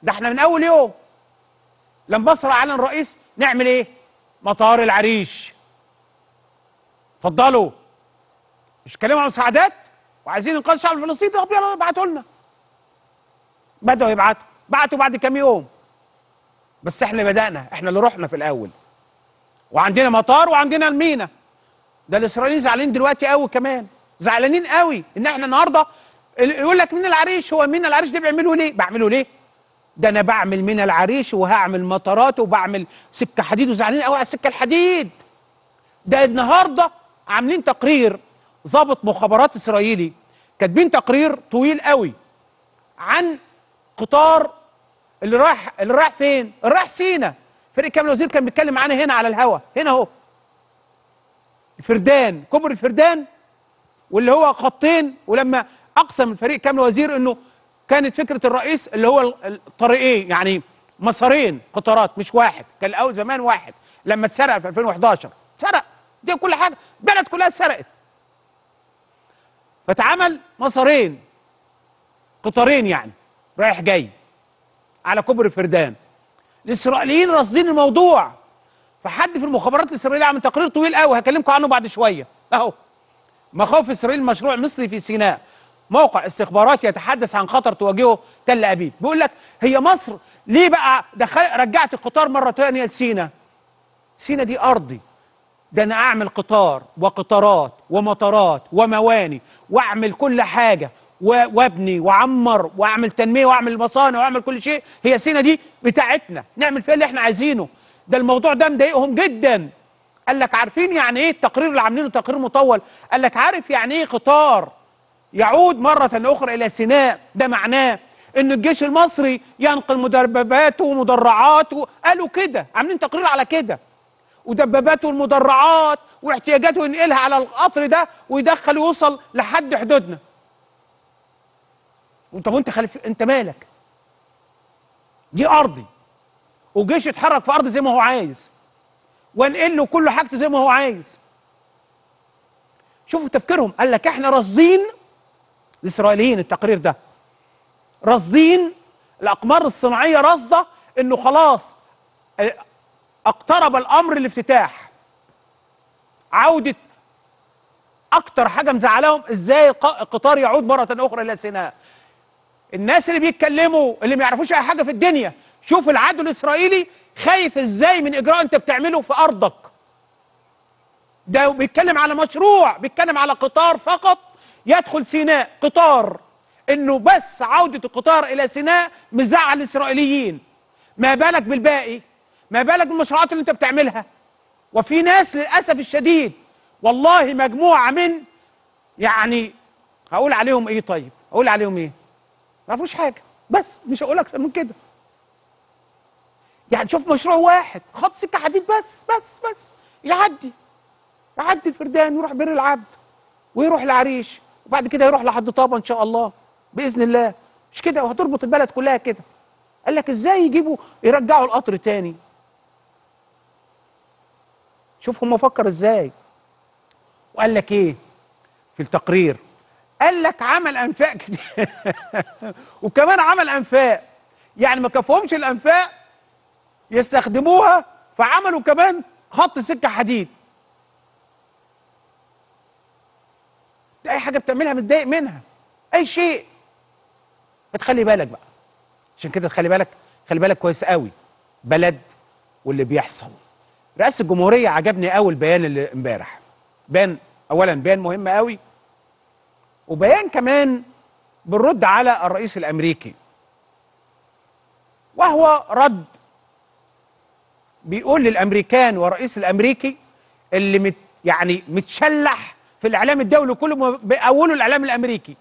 ده احنا من اول يوم لما مصر اعلن رئيس نعمل ايه مطار العريش اتفضلوا مش كلموا عن مساعدات وعايزين انقاذ الشعب الفلسطيني طب يلا ابعتوا لنا بدأوا يبعتوا بعتوا بعد كام يوم بس احنا بدأنا احنا اللي رحنا في الاول وعندنا مطار وعندنا المينا ده الاسرائيليين زعلانين دلوقتي قوي كمان زعلانين قوي ان احنا النهارده ال- يقول لك مين العريش هو مين العريش ده بيعملوا ليه بعمله ليه ده انا بعمل من العريش وهعمل مطارات وبعمل سكه حديد وزعلانين قوي على السكه الحديد ده النهارده عاملين تقرير ضابط مخابرات اسرائيلي كاتبين تقرير طويل قوي عن قطار اللي رايح اللي رايح فين؟ اللي رايح سينا فريق كامل الوزير كان بيتكلم معانا هنا على الهوا هنا اهو الفردان كوبري الفردان واللي هو خطين ولما اقسم الفريق كامل الوزير انه كانت فكره الرئيس اللي هو ال- الطريقين يعني مسارين قطارات مش واحد كان الاول زمان واحد لما اتسرق في 2011 سرق دي كل حاجه البلد كلها اتسرقت فاتعمل مسارين قطارين يعني رايح جاي على كوبري فردان الاسرائيليين راصدين الموضوع فحد في المخابرات الاسرائيليه عمل تقرير طويل قوي هكلمكم عنه بعد شويه اهو مخاوف اسرائيل مشروع مصري في سيناء موقع استخبارات يتحدث عن خطر تواجهه تل ابيب بيقول لك هي مصر ليه بقى دخل رجعت القطار مره ثانيه لسينا سينا دي ارضي ده انا اعمل قطار وقطارات ومطارات ومواني واعمل كل حاجه و- وابني واعمر واعمل تنميه واعمل مصانع واعمل كل شيء هي سينا دي بتاعتنا نعمل فيها اللي احنا عايزينه ده الموضوع ده مضايقهم جدا قال لك عارفين يعني ايه التقرير اللي عاملينه تقرير مطول قال لك عارف يعني ايه قطار يعود مرة أخرى إلى سيناء ده معناه إن الجيش المصري ينقل مدرباته ومدرعاته قالوا كده عاملين تقرير على كده ودباباته والمدرعات واحتياجاته ينقلها على القطر ده ويدخل ويوصل لحد حدودنا وانت وانت خلف انت مالك دي ارضي وجيش يتحرك في ارض زي ما هو عايز وانقل له كل حاجته زي ما هو عايز شوفوا تفكيرهم قال لك احنا راصدين الاسرائيليين التقرير ده راصدين الاقمار الصناعيه راصده انه خلاص اه، اقترب الامر الافتتاح عوده اكتر حاجه مزعلاهم ازاي الق- القطار يعود مره اخرى الى سيناء الناس اللي بيتكلموا اللي ما يعرفوش اي حاجه في الدنيا شوف العدو الاسرائيلي خايف ازاي من اجراء انت بتعمله في ارضك ده بيتكلم على مشروع بيتكلم على قطار فقط يدخل سيناء قطار انه بس عودة القطار الى سيناء مزعل الاسرائيليين ما بالك بالباقي ما بالك بالمشروعات اللي انت بتعملها وفي ناس للاسف الشديد والله مجموعة من يعني هقول عليهم ايه طيب هقول عليهم ايه ما فيهوش حاجة بس مش هقول اكتر من كده يعني شوف مشروع واحد خط سكة حديد بس بس بس يعدي يعدي الفردان يروح بير العبد ويروح العريش وبعد كده يروح لحد طابة ان شاء الله باذن الله مش كده وهتربط البلد كلها كده قال لك ازاي يجيبوا يرجعوا القطر تاني شوف هم فكر ازاي وقال لك ايه في التقرير قال لك عمل انفاق كتير وكمان عمل انفاق يعني ما كفهمش الانفاق يستخدموها فعملوا كمان خط سكه حديد ده اي حاجه بتعملها متضايق منها اي شيء فتخلي بالك بقى عشان كده تخلي بالك خلي بالك كويس قوي بلد واللي بيحصل رئاسه الجمهوريه عجبني قوي البيان اللي امبارح بيان اولا بيان مهم قوي وبيان كمان بالرد على الرئيس الامريكي وهو رد بيقول للامريكان والرئيس الامريكي اللي مت يعني متشلح في الاعلام الدولي كله بيقولوا الاعلام الامريكي